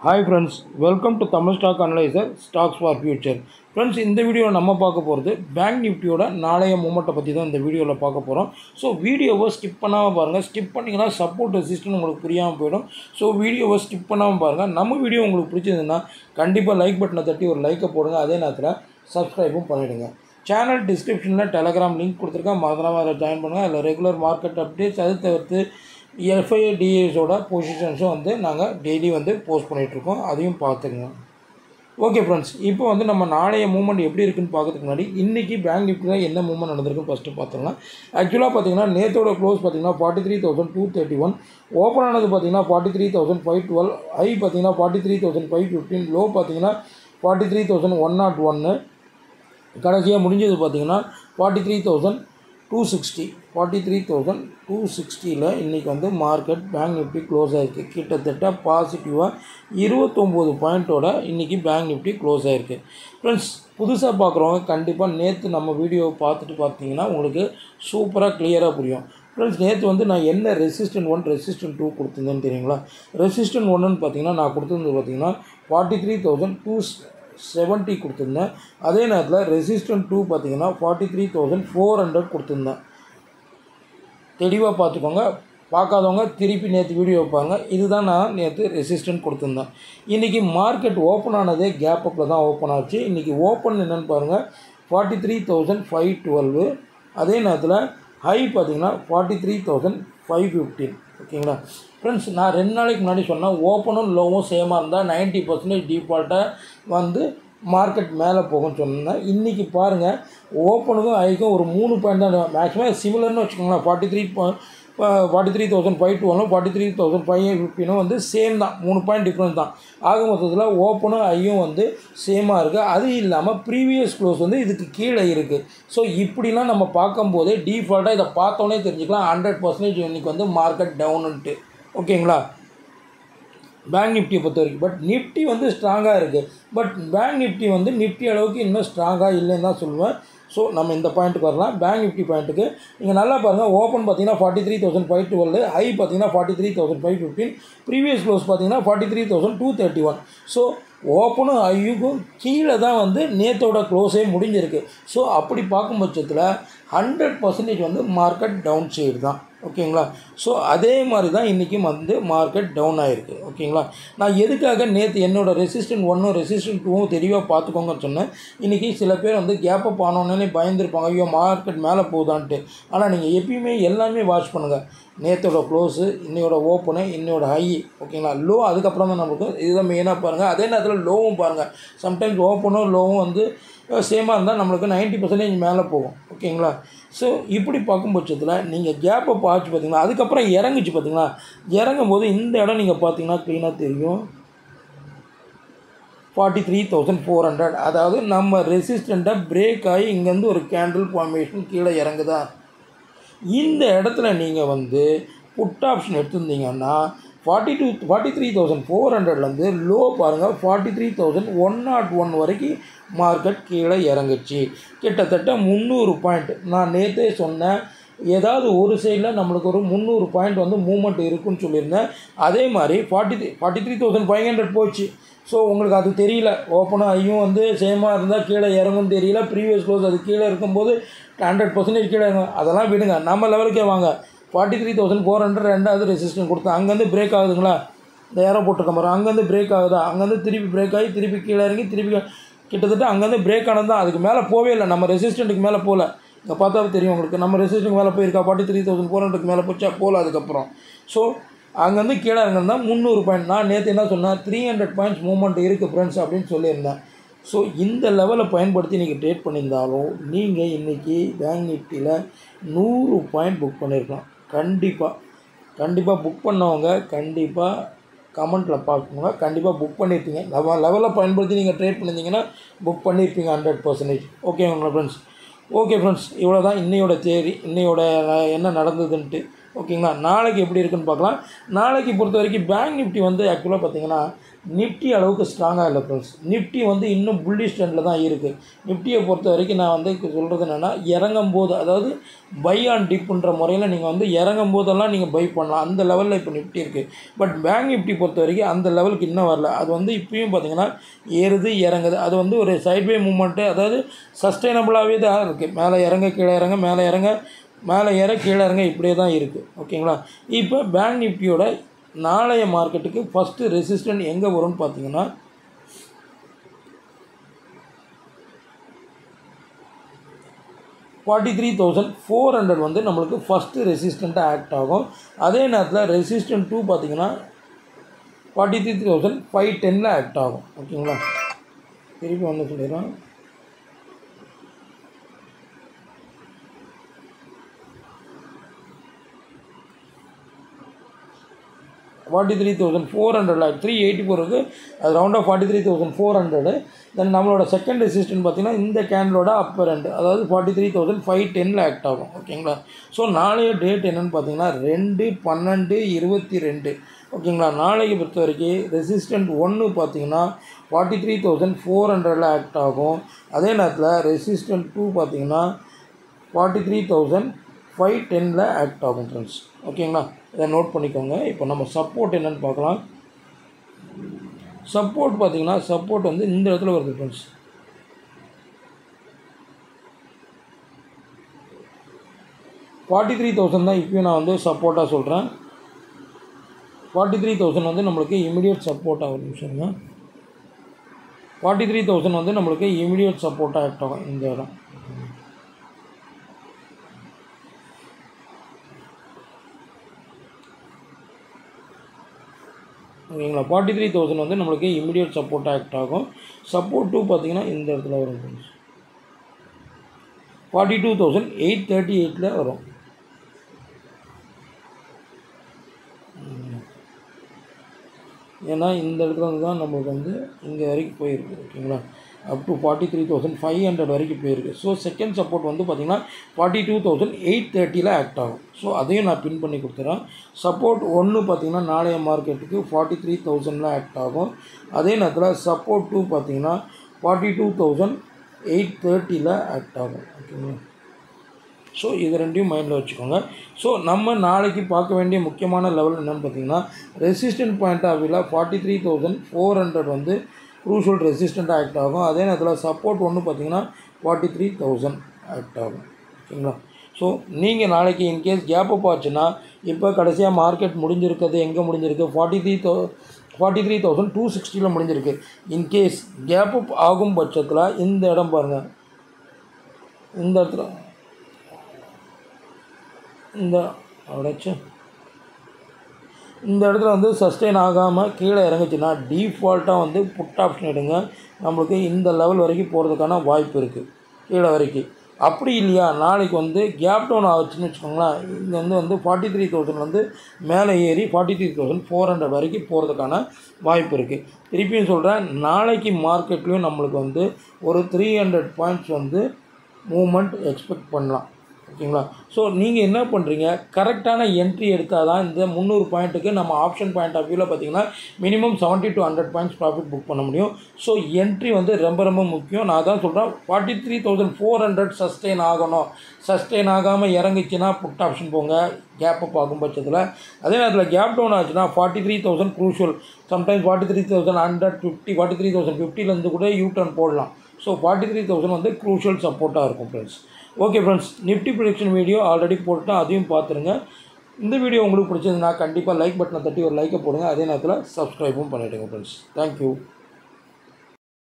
hi friends welcome to Tamil stock analyser stocks for future friends இந்த வீடியோவில் நம்ம பார்க்க போகிறது பேங்க் நிஃப்டியோட நாளைய மூமெண்ட்டை பற்றி தான் இந்த வீடியோவில் பார்க்க போகிறோம் ஸோ வீடியோவை ஸ்கிப் பண்ணாமல் பாருங்கள் ஸ்கிப் பண்ணிங்கன்னா சப்போர்ட் ரெசிஸ்டன் உங்களுக்கு புரியாமல் போயிடும் ஸோ வீடியோவை ஸ்கிப் பண்ணாமல் பாருங்கள் நம்ம வீடியோ உங்களுக்கு பிடிச்சதுன்னா கண்டிப்பாக லைக் பட்டனை தட்டி ஒரு லைக்கை போடுங்க அதே நேரத்தில் சப்ஸ்கிரைபும் பண்ணிவிடுங்க சேனல் டிஸ்கிரிப்ஷனில் டெலகிராம் லிங்க் கொடுத்துருக்கேன் மறந்துடாம அதில் ஜாயின் பண்ணுங்கள் அதில் ரெகுலர் மார்க்கெட் அப்டேட்ஸ் அது தவிர்த்து எஃப்ஐடிஎஸோட பொசிஷன்ஸும் வந்து நாங்கள் டெய்லி வந்து போஸ்ட் பண்ணிகிட்ருக்கோம் அதையும் பார்த்துக்குங்க ஓகே ஃப்ரெண்ட்ஸ் இப்போ வந்து நம்ம நாளைய மூவ்மெண்ட் எப்படி இருக்குன்னு பார்க்கறதுக்கு முன்னாடி இன்றைக்கி பேங்க் நிஃப்டியில் என்ன மூவ்மெண்ட் நடந்திருக்குன்னு ஃபஸ்ட்டு பார்த்துக்கலாம் ஆக்சுவலாக பார்த்தீங்கன்னா நேத்தோட க்ளோஸ் பார்த்தீங்கன்னா forty three thousand two thirty one open ஆனது பார்த்தீங்கன்னா forty three thousand five twelve high பார்த்தீங்கன்னா forty three thousand five fifteen low பார்த்தீங்கன்னா forty three thousand one nought ஒன்று கடைசியாக முடிஞ்சது பார்த்தீங்கன்னா forty three thousand two sixty forty three thousand two சிக்ஸ்டியில் இன்றைக்கி வந்து மார்க்கெட் பேங்க் நிஃப்டி க்ளோஸ் ஆகிருக்கு கிட்டத்தட்ட பாசிட்டிவாக இருபத்தொம்போது பாயிண்ட்டோட இன்றைக்கி பேங்க் நிஃப்டி க்ளோஸ் ஆகிருக்கு ஃப்ரெண்ட்ஸ் புதுசாக பார்க்குறவங்க கண்டிப்பாக நேற்று நம்ம வீடியோவை பார்த்துட்டு பார்த்தீங்கன்னா உங்களுக்கு சூப்பராக கிளியராக புரியும் ஃப்ரெண்ட்ஸ் நேற்று வந்து நான் என்ன ரெசிஸ்டன்ட் ஒன் ரெசிஸ்டன்ட் டூ கொடுத்துருந்தேன்னு தெரியுங்களா ரெசிஸ்டன்ட் ஒன்றுன்னு பார்த்தீங்கன்னா நான் கொடுத்துருந்தது பார்த்தீங்கன்னா forty three thousand two seventy கொடுத்துருந்தேன் அதே நேரத்தில் ரெசிஸ்டன்ட் டூ பார்த்தீங்கன்னா forty three thousand four hundred கொடுத்துருந்தேன் தெளிவாக பார்த்துக்கோங்க பார்க்காதவங்க திருப்பி நேற்று வீடியோ வைப்பாங்க இதுதான் நான் நேற்று ரெசிஸ்டன்ட் கொடுத்துருந்தேன் இன்றைக்கி மார்க்கெட் ஓப்பன் ஆனதே கேப் அப்பில் தான் ஓப்பன் ஆச்சு இன்றைக்கி ஓப்பன் என்னென்னு பாருங்கள் forty three thousand five twelve அதே நேரத்தில் ஹை பார்த்தீங்கன்னா forty three thousand five fifteen ஓகேங்களா ஃப்ரெண்ட்ஸ் நான் ரெண்டு நாளைக்கு முன்னாடி சொன்னேன் ஓப்பனும் லோவும் சேமாக இருந்தால் நைன்ட்டி பர்சன்டேஜ் டிஃபால்ட்டாக வந்து மார்க்கெட் மேலே போகும்னு சொன்னேன் இன்றைக்கி பாருங்கள் ஓப்பனுக்கும் ஹைக்கும் ஒரு மூணு பாயிண்ட் தான் மேக்ஸிமம் சிமிலர்னு வச்சுக்கோங்களேன் forty three forty three thousand five டுவெலும் ஃபார்ட்டி த்ரீ தௌசண்ட் ஃபைவ் ஃபிஃப்டினும் வந்து சேம் தான் மூணு பாயிண்ட் டிஃப்ரெண்ட் தான் ஆக மொத்தத்தில் ஓப்பனும் ஐயும் வந்து சேமாக இருக்குது அது இல்லாமல் ப்ரீவியஸ் க்ளோஸ் வந்து இதுக்கு கீழே இருக்குது ஸோ இப்படிலாம் நம்ம பார்க்கும்போதே டிஃபால்ட்டாக இதை பார்த்தோன்னே தெரிஞ்சுக்கலாம் ஹண்ட்ரட் பர்சன்டேஜ் இன்றைக்கி வந்து மார்க்கெட் டவுனுன்ட்டு ஓகேங்களா பேங்க் நிஃப்டியை பொறுத்த வரைக்கும் பட் நிஃப்டி வந்து ஸ்ட்ராங்காக இருக்குது பட் பேங்க் நிஃப்டி வந்து நிஃப்டி அளவுக்கு இன்னும் ஸ்ட்ராங்காக இல்லைன்னு தான் சொல்லுவேன் ஸோ நம்ம இந்த பாயிண்ட்டுக்கு வரலாம் பேங்க் நிஃப்டி பாயிண்ட்டுக்கு நீங்கள் நல்லா பாருங்கள் ஓப்பன் பார்த்தீங்கன்னா forty three thousand five twelve high பார்த்தீங்கன்னா forty three thousand five fifteen previous close பார்த்தீங்கன்னா forty three thousand two thirty one so ஓப்பனும் ஐயுக்கும் கீழே தான் வந்து நேத்தோட க்ளோஸே முடிஞ்சிருக்கு ஸோ அப்படி பார்க்கும் பட்சத்தில் ஹண்ட்ரட் பர்சன்டேஜ் வந்து மார்க்கெட் டவுன் சைடு தான் ஓகேங்களா ஸோ அதே மாதிரி தான் இன்றைக்கும் வந்து மார்க்கெட் டவுன் ஆகிருக்கு ஓகேங்களா நான் எதுக்காக நேற்று என்னோடய ரெசிஸ்டன்ட் ஒன்றும் ரெசிஸ்டன்ட் டூவும் தெளிவாக பார்த்துக்கோங்கன்னு சொன்னேன் இன்றைக்கி சில பேர் வந்து கேப் அப் ஆனோன்னே பயந்துருப்பாங்க ஐயோ மார்க்கெட் மேலே போகுதான்ட்டு ஆனால் நீங்கள் எப்பயுமே எல்லாமே வாட்ச் பண்ணுங்கள் நேற்றோட க்ளோஸு இன்னையோட ஓப்பனு இன்னையோட ஹை ஓகேங்களா லோ அதுக்கப்புறம் தான் நம்மளுக்கு இதுதான் மெயினாக பாருங்கள் அதே நேரத்தில் லோவும் பாருங்கள் சம்டைம்ஸ் ஓப்பனும் லோவும் வந்து சேமாக இருந்தால் நம்மளுக்கு நைன்ட்டி பர்சன்டேஜ் மேலே போகும் ஓகேங்களா ஸோ இப்படி பார்க்கும் பட்சத்தில் நீங்கள் கேப்பை பார்த்து பார்த்தீங்கன்னா அதுக்கப்புறம் இறங்குச்சு பார்த்தீங்களா இறங்கும் போது இந்த இடம் நீங்கள் பார்த்தீங்கன்னா க்ளீனாக தெரியும் forty three thousand four hundred அதாவது நம்ம ரெசிஸ்டண்ட்டாக பிரேக் ஆகி இங்கேருந்து ஒரு கேண்டில் ஃபார்மேஷன் கீழே இறங்குதா இந்த இடத்துல நீங்கள் வந்து புட் ஆப்ஷன் எடுத்திருந்தீங்கன்னா forty two forty three thousand four ஹண்ட்ரட்லேருந்து லோ பாருங்கள் forty three thousand one nought one வரைக்கும் மார்க்கெட் கீழே இறங்குச்சு கிட்டத்தட்ட முந்நூறு பாயிண்ட் நான் நேற்றே சொன்னேன் ஏதாவது ஒரு சைடில் நம்மளுக்கு ஒரு முந்நூறு பாயிண்ட் வந்து மூவ்மெண்ட் இருக்குன்னு சொல்லியிருந்தேன் அதே மாதிரி forty three forty three thousand five hundred போச்சு ஸோ உங்களுக்கு அது தெரியல ஓப்பனாக ஐயும் வந்து சேமாக இருந்தால் கீழே இறங்கும்னு தெரியல ப்ரீவியஸ் க்ளோஸ் அது கீழே இருக்கும்போது ஹண்ட்ரட் பர்சன்டேஜ் கீழே இறங்கும் அதெல்லாம் விடுங்க நம்ம லெவலுக்கே வாங்க forty three thousand four hundred ரெண்டாவது ரெசிஸ்டன் கொடுத்தேன் அங்கேருந்து பிரேக் ஆகுதுங்களா இந்த ஏரோ போட்டிருக்க மாதிரி அங்கேருந்து பிரேக் ஆகுதா அங்கேருந்து திருப்பி பிரேக் ஆகி திருப்பி கீழே இறங்கி திருப்பி கிட்டத்தட்ட அங்கேருந்து பிரேக் ஆனது தான் அதுக்கு மேலே போவே இல்லை நம்ம ரெசிஸ்டண்ட்டுக்கு மேலே போகல இங்கே பார்த்தா தெரியும் உங்களுக்கு நம்ம ரெசிஸ்டன்ட் மேலே போயிருக்கா forty three thousand four hundred மேலே போச்சா போகல அதுக்கப்புறம் ஸோ அங்கேருந்து கீழே இறங்குறதா முந்நூறு பாயிண்ட் நான் நேற்று என்ன சொன்னேன் த்ரீ ஹண்ட்ரட் பாயிண்ட்ஸ் மூவ்மெண்ட் இருக்குது ஃப்ரெண்ட்ஸ் அப்படின்னு சொல்லியிருந்தேன் ஸோ இந்த லெவலை பயன்படுத்தி நீங்கள் ட்ரேட் பண்ணியிருந்தாலும் நீங்கள் இன்றைக்கி பேங்க் நிஃப்டியில் நூறு பாயிண்ட் புக் பண்ணியிருக்கலாம் கண்டிப்பாக கண்டிப்பாக புக் பண்ணவங்க கண்டிப்பாக கமெண்ட்டில் பார்க்கணுங்க கண்டிப்பாக புக் பண்ணியிருப்பீங்க லெவ லெவலை பயன்படுத்தி நீங்கள் ட்ரேட் பண்ணியிருந்தீங்கன்னா புக் பண்ணியிருப்பீங்க ஹண்ட்ரட் பர்சன்டேஜ் ஓகே உங்களோட ஃப்ரெண்ட்ஸ் ஓகே ஃப்ரெண்ட்ஸ் இவ்வளோ தான் இன்னையோட தேதி இன்னையோட என்ன நடந்ததுன்ட்டு ஓகேங்களா நாளைக்கு எப்படி இருக்குன்னு பார்க்கலாம் நாளைக்கு பொறுத்த வரைக்கும் பேங்க் நிஃப்டி வந்து ஆக்சுவலாக பார்த்தீங்கன்னா நிஃப்டி அளவுக்கு ஸ்ட்ராங்காக இல்லை ஃப்ரெண்ட்ஸ் நிஃப்டி வந்து இன்னும் புல்லிஷ் ட்ரெண்டில் தான் இருக்குது நிஃப்டியை பொறுத்த வரைக்கும் நான் வந்து சொல்கிறது என்னென்னா இறங்கும் போது அதாவது பை ஆன் டிப்புன்ற முறையில் நீங்கள் வந்து இறங்கும் போதெல்லாம் நீங்கள் பை பண்ணலாம் அந்த லெவலில் இப்போ நிஃப்டி இருக்குது பட் பேங்க் நிஃப்டி பொறுத்த வரைக்கும் அந்த லெவலுக்கு இன்னும் வரல அது வந்து இப்பயும் பார்த்தீங்கன்னா ஏறுது இறங்குது அது வந்து ஒரு சைட்வே மூமெண்ட்டு அதாவது சஸ்டைனபிளாகவே தான் இருக்குது மேலே இறங்க கீழே இறங்க மேலே இறங்க மேலே ஏற கீழே இறங்க இப்படியே தான் இருக்குது ஓகேங்களா இப்போ பேங்க் நிஃப்டியோட நாளைய மார்க்கெட்டுக்கு ஃபஸ்ட்டு ரெசிஸ்டன்ட் எங்கே வரும்னு பார்த்தீங்கன்னா forty three thousand four hundred வந்து நம்மளுக்கு ஃபஸ்ட்டு ரெசிஸ்டண்ட்டாக ஆக்ட் ஆகும் அதே நேரத்தில் ரெசிஸ்டன்ட் டூ பார்த்தீங்கன்னா ஃபார்ட்டி த்ரீ தௌசண்ட் ஃபைவ் டென்னில் ஆக்ட் ஆகும் ஓகேங்களா திருப்பி வந்து சொல்லிடுறேன் forty three thousand four hundred three eighty four இருக்குது அது ரவுண்டாக forty three thousand four hundred then நம்மளோட செகண்ட் ரெசிஸ்டன்ட் பார்த்தீங்கன்னா இந்த கேண்டலோட அப்பர் ரெண்டு அதாவது ஃபார்ட்டி த்ரீ தௌசண்ட் ஃபைவ் டென்னில் ஆக்ட் ஆகும் ஓகேங்களா ஸோ நாளைய டேட் என்னென்னு பார்த்தீங்கன்னா ரெண்டு பன்னெண்டு இருபத்தி ரெண்டு ஓகேங்களா நாளைக்கு பொறுத்த வரைக்கும் ரெசிஸ்டன்ட் ஒன்று பார்த்தீங்கன்னா ஃபார்ட்டி த்ரீ தௌசண்ட் ஃபோர் ஹண்ட்ரடில் ஆக்ட் ஆகும் அதே நேரத்தில் ரெசிஸ்டன்ட் டூ பார்த்தீங்கன்னா ஃபார்ட்டி த்ரீ தௌசண்ட் ஃபைவ் டென்னில் ஆக்ட் ஆகும் ஃப்ரெண்ட்ஸ் ஓகேங்களா இதை நோட் பண்ணிக்கோங்க இப்போ நம்ம சப்போர்ட் என்னென்னு பார்க்கலாம் சப்போர்ட் பார்த்தீங்கன்னா சப்போர்ட் வந்து இந்த இடத்துல வருது ஃப்ரெண்ட்ஸ் ஃபார்ட்டி த்ரீ தௌசண்ட் தான் இப்பயும் நான் வந்து சப்போர்ட்டாக சொல்கிறேன் ஃபார்ட்டி த்ரீ தௌசண்ட் வந்து நம்மளுக்கு இமிடியட் சப்போர்ட்டாக ஒரு நிமிஷங்க ஃபார்ட்டி த்ரீ தௌசண்ட் வந்து நம்மளுக்கு இமிடியட் சப்போர்ட்டாக ஆக்ட் ஆகும் இந்த இடம் ஓகேங்களா ஃபார்ட்டி த்ரீ தௌசண்ட் வந்து நம்மளுக்கு இமிடியட் சப்போர்ட் ஆக்ட் ஆகும் சப்போர்ட் டூ பார்த்தீங்கன்னா இந்த இடத்துல வரும் forty two thousand eight thirty எயிட்டில் வரும் ஏன்னா இந்த இடத்துல வந்து தான் நம்மளுக்கு வந்து இங்கே வரைக்கும் போயிருக்கு ஓகேங்களா up to forty three thousand five hundred வரைக்கும் போயிருக்கு ஸோ செகண்ட் சப்போர்ட் வந்து பார்த்திங்கன்னா ஃபார்ட்டி டூ தௌசண்ட் எயிட் தேர்ட்டியில் ஆக்ட் ஆகும் ஸோ அதையும் நான் பின் பண்ணி கொடுத்துறேன் சப்போர்ட் ஒன்று பார்த்திங்கன்னா நாளைய மார்க்கெட்டுக்கு ஃபார்ட்டி த்ரீ தௌசண்டில் ஆக்ட் ஆகும் அதே நேரத்தில் சப்போர்ட் டூ பார்த்திங்கன்னா ஃபார்ட்டி டூ தௌசண்ட் எயிட் தேர்ட்டியில் ஆக்ட் ஆகும் ஓகேங்களா ஸோ இது ரெண்டையும் மைண்டில் வச்சுக்கோங்க ஸோ நம்ம நாளைக்கு பார்க்க வேண்டிய முக்கியமான லெவல் என்னென்னு பார்த்தீங்கன்னா ரெசிஸ்டன்ட் பாயிண்ட் ஆஃப் வியூவில் forty three thousand four hundred வந்து க்ரூஷல் ரெசிஸ்டண்ட்டாக ஆக்ட் ஆகும் அதே நேரத்தில் சப்போர்ட் ஒன்று பார்த்தீங்கன்னா ஃபார்ட்டி த்ரீ தௌசண்ட் ஆக்ட் ஆகும் ஓகேங்களா ஸோ நீங்கள் நாளைக்கு இன்கேஸ் கேப் அப் ஆச்சுன்னா இப்போ கடைசியாக மார்க்கெட் முடிஞ்சிருக்கிறது எங்கே முடிஞ்சிருக்கு forty three thou forty three thousand two சிக்ஸ்டியில் முடிஞ்சிருக்கு இன்கேஸ் கேப் அப் ஆகும் பட்சத்தில் இந்த இடம் பாருங்கள் இந்த இடத்துல இந்த அடைச்சு இந்த இடத்துல வந்து சஸ்டெயின் ஆகாமல் கீழே இறங்குச்சுன்னா டீஃபால்ட்டாக வந்து புட் ஆப்ஷன் எடுங்க நம்மளுக்கு இந்த லெவல் வரைக்கும் போகிறதுக்கான வாய்ப்பு இருக்குது கீழே வரைக்கும் அப்படி இல்லையா நாளைக்கு வந்து கேப் டவுன் ஆச்சுன்னு வச்சுக்கோங்களேன் இங்கே வந்து வந்து ஃபார்ட்டி த்ரீ தௌசண்ட் வந்து மேலே ஏறி forty three thousand four hundred வரைக்கும் போகிறதுக்கான வாய்ப்பு இருக்குது திருப்பியும் சொல்கிறேன் நாளைக்கு மார்க்கெட்லேயும் நம்மளுக்கு வந்து ஒரு த்ரீ ஹண்ட்ரட் பாயிண்ட்ஸ் வந்து மூமெண்ட் எக்ஸ்பெக்ட் பண்ணலாம் ஓகேங்களா ஸோ நீங்கள் என்ன பண்ணுறீங்க கரெக்டான என்ட்ரி எடுத்தால் தான் இந்த முந்நூறு பாயிண்ட்டுக்கு நம்ம ஆப்ஷன் பாயிண்ட் ஆஃப் வியூவில் பார்த்தீங்கன்னா minimum seventy to hundred points profit book பண்ண முடியும் ஸோ என்ட்ரி வந்து ரொம்ப ரொம்ப முக்கியம் நான் தான் சொல்கிறேன் forty three thousand four hundred sustain ஆகணும் சஸ்டெயின் ஆகாமல் இறங்குச்சுன்னா புட் ஆப்ஷன் போங்க கேப் அப் ஆகும் பட்சத்தில் அதே நேரத்தில் கேப் டவுன் ஆச்சுன்னா forty three thousand crucial sometimes forty three thousand hundred fifty forty three thousand ஃபிஃப்டிலேருந்து கூட யூ டர்ன் போடலாம் ஸோ ஃபார்ட்டி த்ரீ தௌசண்ட் வந்து க்ரூஷியல் சப்போர்ட்டாக இருக்கும் friends okay friends Nifty prediction video already போட்டுட்டேன் அதையும் பார்த்துருங்க இந்த வீடியோ உங்களுக்கு பிடிச்சதுன்னா கண்டிப்பாக லைக் பட்டனை தட்டி ஒரு லைக்கை போடுங்க அதே நேரத்தில் சப்ஸ்கிரைபும் பண்ணிவிடுங்க ஃப்ரெண்ட்ஸ் தேங்க்யூ